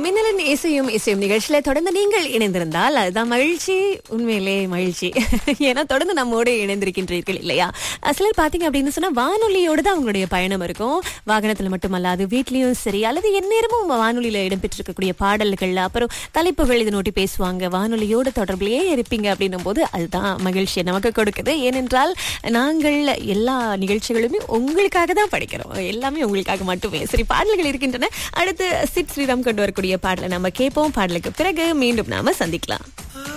மின்னலின் இசையும் இசையும் நிகழ்ச்சியில தொடர்ந்து நீங்கள் இணைந்திருந்தால் அதுதான் மகிழ்ச்சி உண்மையிலே மகிழ்ச்சி ஏன்னா தொடர்ந்து நம்மோடு இணைந்திருக்கின்றீர்கள் இல்லையா அஹ் சிலர் பாத்தீங்க அப்படின்னு சொன்னா வானொலியோடு தான் அவங்களுடைய பயணம் இருக்கும் வாகனத்துல மட்டுமல்லாது வீட்லயும் சரி அல்லது எந்நேரமும் வானொலியில இடம்பெற்றிருக்கக்கூடிய பாடல்கள் அப்புறம் தலைப்புகள் இதை நோட்டி பேசுவாங்க வானொலியோட தொடர்பிலேயே இருப்பீங்க அப்படின்னும் போது அதுதான் மகிழ்ச்சியை நமக்கு கொடுக்குது ஏனென்றால் நாங்கள் எல்லா நிகழ்ச்சிகளுமே உங்களுக்காக தான் படிக்கிறோம் எல்லாமே உங்களுக்காக மட்டுமே சரி பாடல்கள் இருக்கின்றன அடுத்து சித் ஸ்ரீராம் கொண்டு வரக்கூடிய பாடலை நம்ம கேட்போம் பாடலுக்கு பிறகு மீண்டும் நாம சந்திக்கலாம்